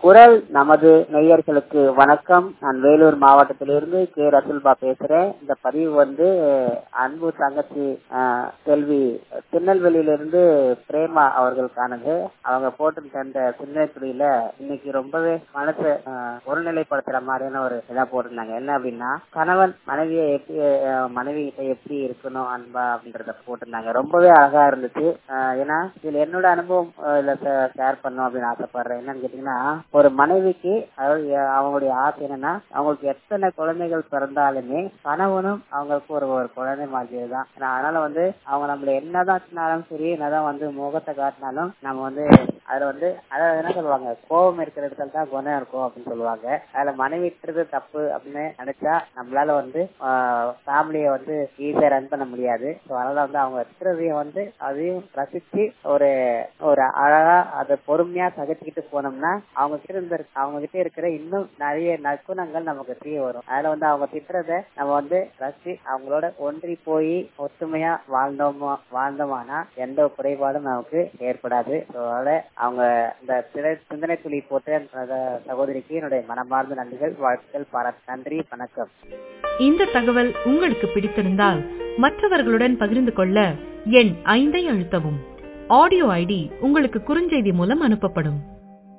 குரல் நமது நேயர்களுக்கு வணக்கம் நான் வேலூர் மாவட்டத்திலிருந்து கே ரசுல்பா பேசுறேன் இந்த பதிவு வந்து அன்பு தங்கச்சி ஆஹ், செல்வி திருநெல்வேலியிலிருந்து பிரேமா அவர்களுக்கானது அவங்க போட்டு அந்த சின்னத்துறையில இன்னைக்கு ரொம்பவே மனசை ஆஹ், ஒருநிலைப்படுத்துற மாதிரியான ஒரு இதா போட்டிருந்தாங்க என்ன அப்படின்னா கணவன் மனைவியை எப்படி ஆஹ், மனைவி கிட்ட எப்படி இருக்கணும் அன்பா அப்படின்றத போட்டிருந்தாங்க ரொம்பவே அழகா இருந்துச்சு ஆஹ், ஏன்னா இதுல என்னோட அனுபவம் ஆஹ், இதுல ஷேர் பண்ணும் அப்படின்னு ஆசைப்படுறேன் என்னன்னு கேட்டீங்கன்னா ஒரு மனைவிக்கு அதாவது எ- அவங்களுடைய ஆசை என்னன்னா அவங்களுக்கு எத்தனை குழந்தைகள் பிறந்தாலுமே கணவனும் அவங்களுக்கு ஒரு ஒரு குழந்தை மாதிரி தான் ஏன்னா, அதனால வந்து அவங்க நம்மள என்னதான் சொன்னாலும் சரி என்னதான் வந்து முகத்தை காட்டினாலும் நம்ம வந்து அதுல வந்து அதாவது என்ன சொல்லுவாங்க கோபம் இருக்கிற இடத்துல தான் குணம் இருக்கும் அப்படின்னு சொல்லுவாங்க அதுல மனைவி இருக்கிறது தப்பு அப்படின்னு நினைச்சா நம்மளால வந்து ஃபேமிலியை வந்து ஈஸியா ரன் பண்ண முடியாது ஸோ அதனால வந்து அவங்க இருக்கிறதையும் வந்து அதையும் ரசிச்சு ஒரு ஒரு அழகா அதை பொறுமையா சகிச்சுக்கிட்டு போனோம்னா அவங்க கிட்ட இருந்த அவங்க கிட்ட இருக்கிற இன்னும் நிறைய நற்குணங்கள் நமக்கு தெரிய வரும் அதுல வந்து அவங்க திட்டுறத நம்ம வந்து ரசிச்சு அவங்களோட ஒன்றி போய் ஒத்துமையா வாழ்ந்தோமோ வாழ்ந்தோமானா எந்த ஒரு குறைபாடும் நமக்கு ஏற்படாது ஸோ அதனால அவங்க இந்த சிறை- சிந்தனை துளி போட்டு அந்த சகோதரிக்கு என்னுடைய மனமார்ந்த நன்றிகள் வாழ்த்துக்கள் பாராட்டு நன்றி வணக்கம் இந்த தகவல் உங்களுக்கு பிடித்திருந்தால் மற்றவர்களுடன் பகிர்ந்து கொள்ள எண் ஐந்தை அழுத்தவும் ஆடியோ ஐடி உங்களுக்கு குறுஞ்செய்தி மூலம் அனுப்பப்படும்